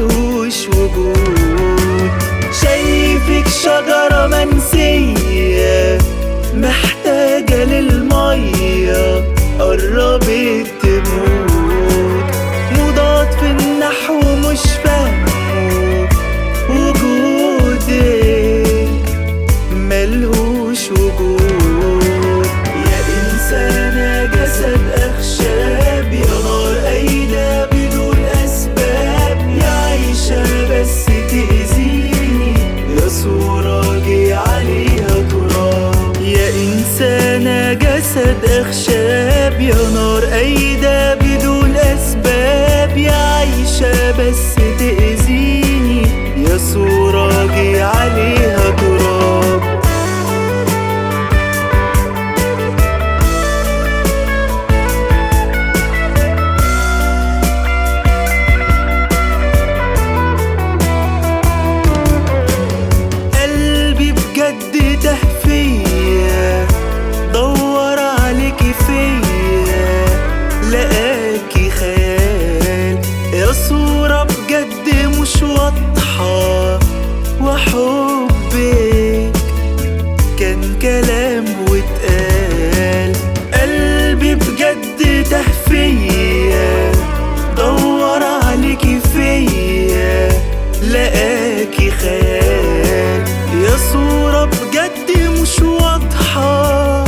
ملهوش وجود شايفك شجرة منسية محتاجة للمية قربت تموت مضاد في النحو مش فاهمه وجودك ملهوش وجود يا إنسانة جسد أخشاب يا نار قايدة بدون أسباب يا عايشة بس تأذيني يا صورة جه عليها تراب يا إنسانة جسد أخشاب يا نار قايدة بدون أسباب يا عايشة بس تأذيني يا صورة جه عليها تراب قلبي بجد تهفية دور عليكي فيا لقاكي خيال يا صورة بجد مش واضحة وحبك كان كلام واتقال قلبي بجد تهفية دور عليكي فيا لقاكي خيال يا صورة بجد مش واضحة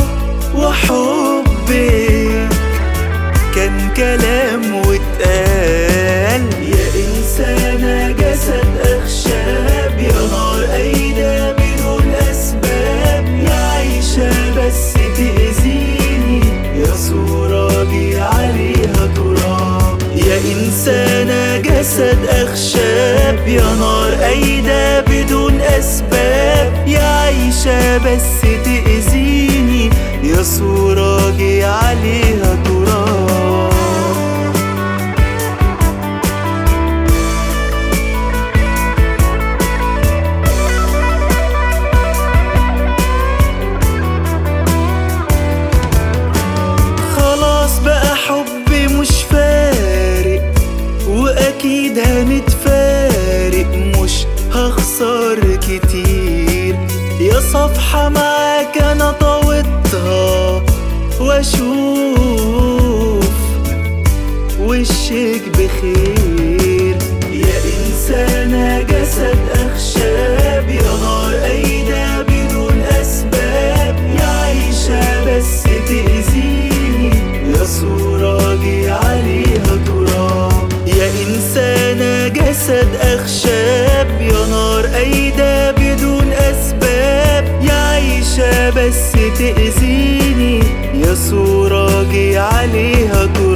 وحبك كان كلام واتقال يا إنسانة جسد أخشاب يا نار قايدة بدون أسباب يا عايشة بس تأذيني يا صورة جه عليها تراب يا إنسانة جسد أخشاب يا نار قايدة بدون أسباب يا عايشة بس تأذيني يا صورة جه عليها تراب خلاص بقى حبي مش فارق واكيد هنتفارق مش هخسر كتير يا صفحة معاك انا طويتها واشوف وشك بخير يا إنسانة جسد أخشاب يا نار قايدة بدون أسباب يا عايشة بس تأذيني يا صورة جه عليها تراب يا إنسانة جسد أخشاب يا نار قايدة بدون أسباب يا عايشة بس تأذيني يا صورة جه عليها تراب